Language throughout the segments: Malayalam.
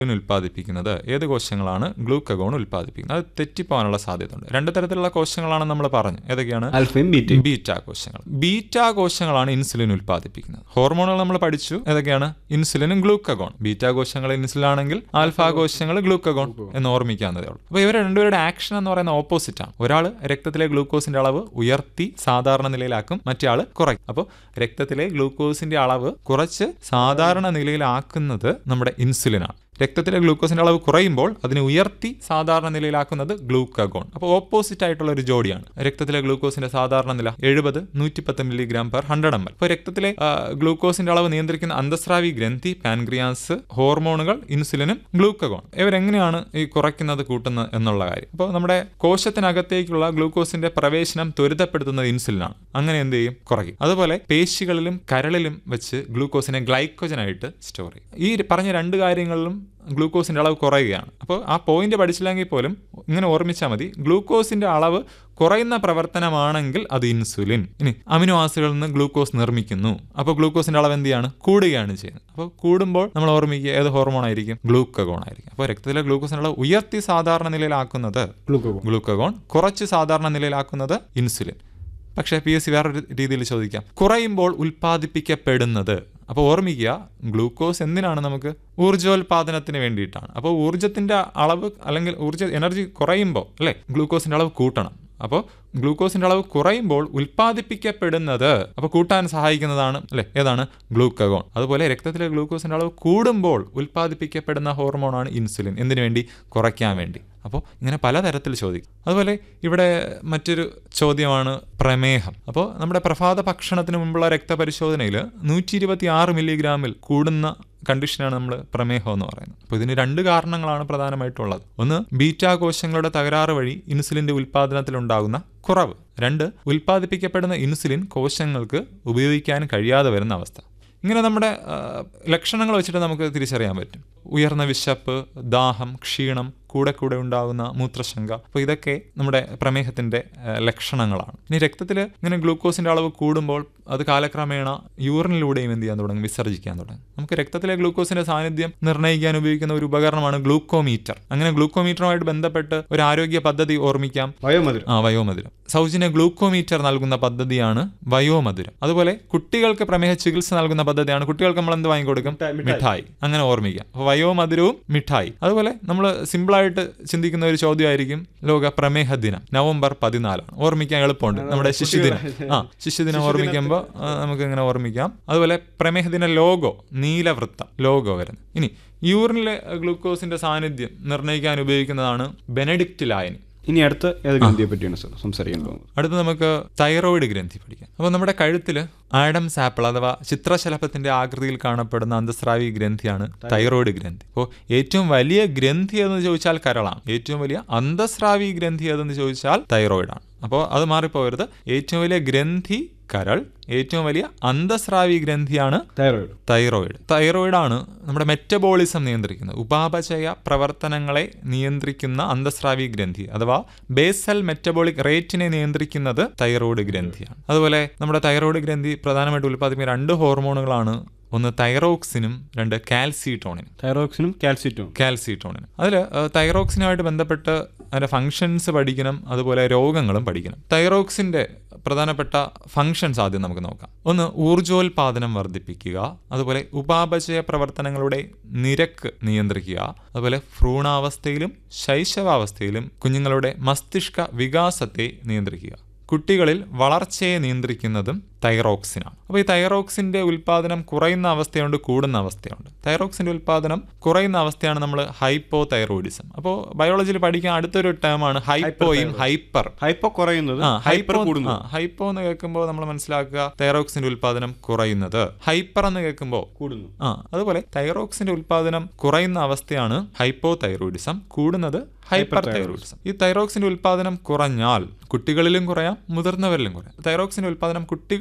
ഉൽപ്പാദിപ്പിക്കുന്നത് ഏത് കോശങ്ങളാണ് ഗ്ലൂക്കഗോൺ ഉൽപ്പാദിപ്പിക്കുന്നത് അത് തെറ്റിപ്പോകാനുള്ള സാധ്യതയുണ്ട് രണ്ട് തരത്തിലുള്ള കോശങ്ങളാണ് നമ്മൾ പറഞ്ഞു ഏതൊക്കെയാണ് ആൽഫയും ബീറ്റയും ബീറ്റ കോശങ്ങൾ ബീറ്റ കോശങ്ങളാണ് ഇൻസുലിൻ ഉൽപ്പാദിപ്പിക്കുന്നത് ഹോർമോണുകൾ നമ്മൾ പഠിച്ചു ഏതൊക്കെയാണ് ഇൻസുലിനും ഗ്ലൂക്കഗോൺ ബീറ്റ കോശങ്ങൾ ഇൻസുലിൻ ആണെങ്കിൽ ആൽഫ കോശങ്ങൾ ഗ്ലൂക്കഗോൺ എന്ന് ഓർമ്മിക്കാവുന്നതേ ഉള്ളൂ അപ്പോൾ ഇവർ രണ്ടുപേരുടെ ആക്ഷൻ എന്ന് പറയുന്ന ഓപ്പോസിറ്റ് ആണ് ഒരാൾ രക്തത്തിലെ ഗ്ലൂക്കോസിന്റെ അളവ് ഉയർത്തി സാധാരണ നിലയിലാക്കും മറ്റേ ആള് കുറയ്ക്കും അപ്പോൾ രക്തത്തിലെ ഗ്ലൂക്കോസിന്റെ അളവ് കുറച്ച് സാധാരണ നിലയിലാക്കുന്നത് നമ്മുടെ ഇൻസുലിനാണ് രക്തത്തിലെ ഗ്ലൂക്കോസിന്റെ അളവ് കുറയുമ്പോൾ അതിനെ ഉയർത്തി സാധാരണ നിലയിലാക്കുന്നത് ഗ്ലൂക്കഗോൺ അപ്പോൾ ഓപ്പോസിറ്റ് ആയിട്ടുള്ള ഒരു ജോഡിയാണ് രക്തത്തിലെ ഗ്ലൂക്കോസിന്റെ സാധാരണ നില എഴുപത് നൂറ്റിപ്പത്ത് milligram per hundred M L അപ്പോൾ രക്തത്തിലെ ആ, ഗ്ലൂക്കോസിന്റെ അളവ് നിയന്ത്രിക്കുന്ന അന്തസ്രാവി ഗ്രന്ഥി പാൻക്രിയാസ് ഹോർമോണുകൾ ഇൻസുലിനും ഗ്ലൂക്കഗോൺ ഇവരെങ്ങനെയാണ് ഈ കുറയ്ക്കുന്നത് കൂട്ടുന്നത് എന്നുള്ള കാര്യം അപ്പോൾ നമ്മുടെ കോശത്തിനകത്തേക്കുള്ള ഗ്ലൂക്കോസിന്റെ പ്രവേശനം ത്വരിതപ്പെടുത്തുന്നത് ഇൻസുലിനാണ് അങ്ങനെ എന്ത് ചെയ്യും കുറയ്ക്കും അതുപോലെ പേശികളിലും കരളിലും വെച്ച് ഗ്ലൂക്കോസിനെ ഗ്ലൈക്കോജനായിട്ട് സ്റ്റോർ ചെയ്യും ഈ പറഞ്ഞ രണ്ട് കാര്യങ്ങളിലും ഗ്ലൂക്കോസിന്റെ അളവ് കുറയുകയാണ് അപ്പോൾ ആ പോയിന്റ് പഠിച്ചില്ലെങ്കിൽ പോലും ഇങ്ങനെ ഓർമ്മിച്ചാൽ മതി ഗ്ലൂക്കോസിന്റെ അളവ് കുറയുന്ന പ്രവർത്തനമാണെങ്കിൽ അത് ഇൻസുലിൻ ഇനി അമിനോ ആസിഡുകളിൽ നിന്ന് ഗ്ലൂക്കോസ് നിർമ്മിക്കുന്നു അപ്പോൾ ഗ്ലൂക്കോസിന്റെ അളവ് എന്ത് ചെയ്യാണ് കൂടുകയാണ് ചെയ്യുന്നത് അപ്പോൾ കൂടുമ്പോൾ നമ്മൾ ഓർമ്മിക്കുക ഏത് ഹോർമോൺ ആയിരിക്കും ഗ്ലൂക്കഗോൺ ആയിരിക്കും അപ്പോൾ രക്തത്തിലെ ഗ്ലൂക്കോസിന്റെ അളവ് ഉയർത്തി സാധാരണ നിലയിലാക്കുന്നത് ഗ്ലൂക്കോഗോൺ ഗ്ലൂക്കഗോൺ കുറച്ച് സാധാരണ നിലയിലാക്കുന്നത് ഇൻസുലിൻ പക്ഷേ പി എസ് സി വേറൊരു രീതിയിൽ ചോദിക്കാം കുറയുമ്പോൾ ഉൽപ്പാദിപ്പിക്കപ്പെടുന്നത് അപ്പോൾ ഓർമ്മിക്കുക ഗ്ലൂക്കോസ് എന്തിനാണ് നമുക്ക് ഊർജ്ജോൽപാദനത്തിന് വേണ്ടിയിട്ടാണ് അപ്പോൾ ഊർജ്ജത്തിന്റെ അളവ് അല്ലെങ്കിൽ ഊർജ്ജ എനർജി കുറയുമ്പോൾ അല്ലേ ഗ്ലൂക്കോസിന്റെ അളവ് കൂട്ടണം അപ്പോൾ ഗ്ലൂക്കോസിന്റെ അളവ് കുറയുമ്പോൾ ഉൽപ്പാദിപ്പിക്കപ്പെടുന്നത് അപ്പോൾ കൂട്ടാൻ സഹായിക്കുന്നതാണ് അല്ലേ ഏതാണ് ഗ്ലൂക്കഗോൺ അതുപോലെ രക്തത്തിലെ ഗ്ലൂക്കോസിന്റെ അളവ് കൂടുമ്പോൾ ഉൽപ്പാദിപ്പിക്കപ്പെടുന്ന ഹോർമോണാണ് ഇൻസുലിൻ എന്തിനു വേണ്ടി കുറയ്ക്കാൻ വേണ്ടി അപ്പോൾ ഇങ്ങനെ പലതരത്തിൽ ചോദിക്കും അതുപോലെ ഇവിടെ മറ്റൊരു ചോദ്യമാണ് പ്രമേഹം അപ്പോൾ നമ്മുടെ പ്രഭാത ഭക്ഷണത്തിന് മുമ്പുള്ള രക്തപരിശോധനയിൽ നൂറ്റി ഇരുപത്തി ആറ് മില്ലിഗ്രാമിൽ കൂടുന്ന കണ്ടീഷനാണ് നമ്മൾ പ്രമേഹം എന്ന് പറയുന്നത് അപ്പോൾ ഇതിന് രണ്ട് കാരണങ്ങളാണ് പ്രധാനമായിട്ടുള്ളത് ഒന്ന് ബീറ്റാ കോശങ്ങളുടെ തകരാറ് വഴി ഇൻസുലിന്റെ ഉൽപ്പാദനത്തിൽ ഉണ്ടാകുന്ന കുറവ് രണ്ട് ഉൽപ്പാദിപ്പിക്കപ്പെടുന്ന ഇൻസുലിൻ കോശങ്ങൾക്ക് ഉപയോഗിക്കാൻ കഴിയാതെ വരുന്ന അവസ്ഥ ഇങ്ങനെ നമ്മുടെ ആ, ലക്ഷണങ്ങൾ വെച്ചിട്ട് നമുക്ക് തിരിച്ചറിയാൻ പറ്റും ഉയർന്ന വിശപ്പ് ദാഹം ക്ഷീണം കൂടെ കൂടെ ഉണ്ടാകുന്ന മൂത്രശങ്ക അപ്പോൾ ഇതൊക്കെ നമ്മുടെ പ്രമേഹത്തിന്റെ ആ, ലക്ഷണങ്ങളാണ് ഇനി രക്തത്തിൽ ഇങ്ങനെ ഗ്ലൂക്കോസിന്റെ അളവ് കൂടുമ്പോൾ അത് കാലക്രമേണ യൂറിനിലൂടെയും എന്ത് ചെയ്യാൻ തുടങ്ങും വിസർജിക്കാൻ തുടങ്ങും നമുക്ക് രക്തത്തിലെ ഗ്ലൂക്കോസിന്റെ സാന്നിധ്യം നിർണ്ണയിക്കാൻ ഉപയോഗിക്കുന്ന ഒരു ഉപകരണമാണ് ഗ്ലൂക്കോമീറ്റർ അങ്ങനെ ഗ്ലൂക്കോമീറ്ററുമായിട്ട് ബന്ധപ്പെട്ട് ഒരു ആരോഗ്യ പദ്ധതി ഓർമ്മിക്കാം വയോമധുരം ആ വയോമധുരം സൗജന്യ ഗ്ലൂക്കോമീറ്റർ നൽകുന്ന പദ്ധതിയാണ് വയോമധുരം അതുപോലെ കുട്ടികൾക്ക് പ്രമേഹ ചികിത്സ നൽകുന്ന പദ്ധതിയാണ് കുട്ടികൾക്ക് നമ്മൾ എന്ത് വാങ്ങിക്കൊടുക്കും മിഠായി അങ്ങനെ ഓർമ്മിക്കാം അപ്പോൾ വയോമധുരവും മിഠായി അതുപോലെ നമ്മൾ സിമ്പിളായിട്ട് ചിന്തിക്കുന്ന ഒരു ചോദ്യമായിരിക്കും ലോക പ്രമേഹ ദിനം നവംബർ പതിനാലാണ് ഓർമ്മിക്കാൻ എളുപ്പമുണ്ട് നമ്മുടെ ശിശുദിനം ആ ശിശുദിനം ഓർമ്മിക്കുമ്പോൾ നമുക്ക് ഇങ്ങനെ ഓർമ്മിക്കാം അതുപോലെ പ്രമേഹ ദിന ലോഗോ നീലവൃത്തം ലോഗോ വരുന്നത് ഇനി യൂറിനിലെ ഗ്ലൂക്കോസിന്റെ സാന്നിധ്യം നിർണ്ണയിക്കാൻ ഉപയോഗിക്കുന്നതാണ് ബെനഡിക്റ്റ് ലായനി ഇനി അടുത്ത ഏത് ഗ്രന്ഥിയെ പറ്റിയാണ് സർ സംസാരിക്കാൻ പോകുന്നത് അടുത്ത് നമുക്ക് തൈറോയിഡ് ഗ്രന്ഥി പഠിക്കാം അപ്പോൾ നമ്മുടെ കഴുത്തിൽ ആഡംസ് ആപ്പിൾ അഥവാ ചിത്രശലഭത്തിന്റെ ആകൃതിയിൽ കാണപ്പെടുന്ന അന്തസ്രാവി ഗ്രന്ഥിയാണ് തൈറോയിഡ് ഗ്രന്ഥി അപ്പോൾ ഏറ്റവും വലിയ ഗ്രന്ഥി എന്ന് ചോദിച്ചാൽ കരളാണ് ഏറ്റവും വലിയ അന്തസ്രാവി ഗ്രന്ഥി ഏതെന്ന് ചോദിച്ചാൽ തൈറോയിഡാണ് അപ്പോൾ അത് മാറിപ്പോകരുത് ഏറ്റവും വലിയ ഗ്രന്ഥി കരൾ ഏറ്റവും വലിയ അന്തസ്രാവി ഗ്രന്ഥിയാണ് തൈറോയിഡ് തൈറോയിഡ് തൈറോയിഡാണ് നമ്മുടെ മെറ്റബോളിസം നിയന്ത്രിക്കുന്നത് ഉപാപചയ പ്രവർത്തനങ്ങളെ നിയന്ത്രിക്കുന്ന അന്തസ്രാവി ഗ്രന്ഥി അഥവാ ബേസൽ മെറ്റബോളിക് റേറ്റിനെ നിയന്ത്രിക്കുന്നത് തൈറോയിഡ് ഗ്രന്ഥിയാണ് അതുപോലെ നമ്മുടെ തൈറോയിഡ് ഗ്രന്ഥി പ്രധാനമായിട്ട് ഉൽപ്പാദിപ്പിക്കുന്ന രണ്ട് ഹോർമോണുകളാണ് ഒന്ന് തൈറോക്സിനും രണ്ട് കാൽസിട്ടോണിനും തൈറോക്സിനും കാൽസിറ്റും കാൽസിട്ടോണിനും അതിൽ തൈറോക്സിനുമായിട്ട് ബന്ധപ്പെട്ട് അതിൻ്റെ ഫങ്ഷൻസ് പഠിക്കണം അതുപോലെ രോഗങ്ങളും പഠിക്കണം തൈറോക്സിൻ്റെ പ്രധാനപ്പെട്ട ഫങ്ഷൻസ് ആദ്യം നമുക്ക് നോക്കാം ഒന്ന് ഊർജോൽപാദനം വർദ്ധിപ്പിക്കുക അതുപോലെ ഉപാപചയ പ്രവർത്തനങ്ങളുടെ നിരക്ക് നിയന്ത്രിക്കുക അതുപോലെ ഭ്രൂണാവസ്ഥയിലും ശൈശവാവസ്ഥയിലും കുഞ്ഞുങ്ങളുടെ മസ്തിഷ്ക വികാസത്തെ നിയന്ത്രിക്കുക കുട്ടികളിൽ വളർച്ചയെ നിയന്ത്രിക്കുന്നതും തൈറോക്സിനാണ് അപ്പോൾ ഈ തൈറോക്സിന്റെ ഉൽപാദനം കുറയുന്ന അവസ്ഥയുണ്ട് കൂടുന്ന അവസ്ഥയുണ്ട് തൈറോക്സിന്റെ ഉൽപാദനം കുറയുന്ന അവസ്ഥയാണ് നമ്മൾ ഹൈപ്പോ തൈറോയിഡിസം അപ്പോൾ ബയോളജിയിൽ പഠിക്കാൻ അടുത്തൊരു ടേമാണ് ഹൈപ്പോയും ഹൈപ്പർ ഹൈപ്പോ കുറയുന്നത് ആ ഹൈപ്പർ ഹൈപ്പോ കൂടുന്നു ആ, ഹൈപ്പോ എന്ന് കേൾക്കുമ്പോൾ നമ്മൾ മനസ്സിലാക്കുക തൈറോക്സിന്റെ ഉൽപാദനം കുറയുന്നത് ഹൈപ്പർ എന്ന് കേൾക്കുമ്പോൾ കൂടുന്നു ആ അതുപോലെ തൈറോക്സിന്റെ ഉൽപാദനം കുറയുന്ന അവസ്ഥയാണ് ഹൈപ്പോ തൈറോയിഡിസം കൂടുന്നത് ഹൈപ്പർ തൈറോയിഡിസം ഈ തൈറോക്സിന്റെ ഉൽപാദനം കുറഞ്ഞാൽ കുട്ടികളിലും കുറയാം മുതിർന്നവരിലും കുറയാം തൈറോക്സിന്റെ ഉൽപാദനം കുട്ടികളിൽ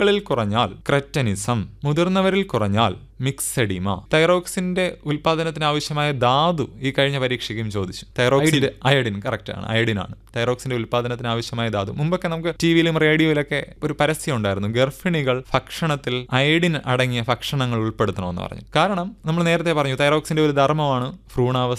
കുട്ടികളിൽ കുറഞ്ഞാൽ ക്രെറ്റനിസം മുതിർന്നവരിൽ കുറഞ്ഞാൽ മിക്സഡിമ തൈറോക്സിന്റെ ഉൽപാദനത്തിന് ആവശ്യമായ ധാതു ഈ കഴിഞ്ഞ പരീക്ഷയ്ക്കും ചോദിച്ചു തൈറോക്സിന്റെ അയഡിൻ കറക്റ്റ് ആണ് അയഡിൻ ആണ് തൈറോക്സിന്റെ ഉൽപാദനത്തിന് ആവശ്യമായ ധാതു മുമ്പൊക്കെ നമുക്ക് ടി വിയിലും റേഡിയോയിലൊക്കെ ഒരു പരസ്യം ഉണ്ടായിരുന്നു ഗർഭിണികൾ ഭക്ഷണത്തിൽ അയഡിൻ അടങ്ങിയ ഭക്ഷണങ്ങൾ ഉൾപ്പെടുത്തണമെന്ന് പറഞ്ഞു കാരണം നമ്മൾ നേരത്തെ പറഞ്ഞു തൈറോക്സിന്റെ ഒരു ധർമ്മമാണ് ഭ്രൂണാവസ്ഥ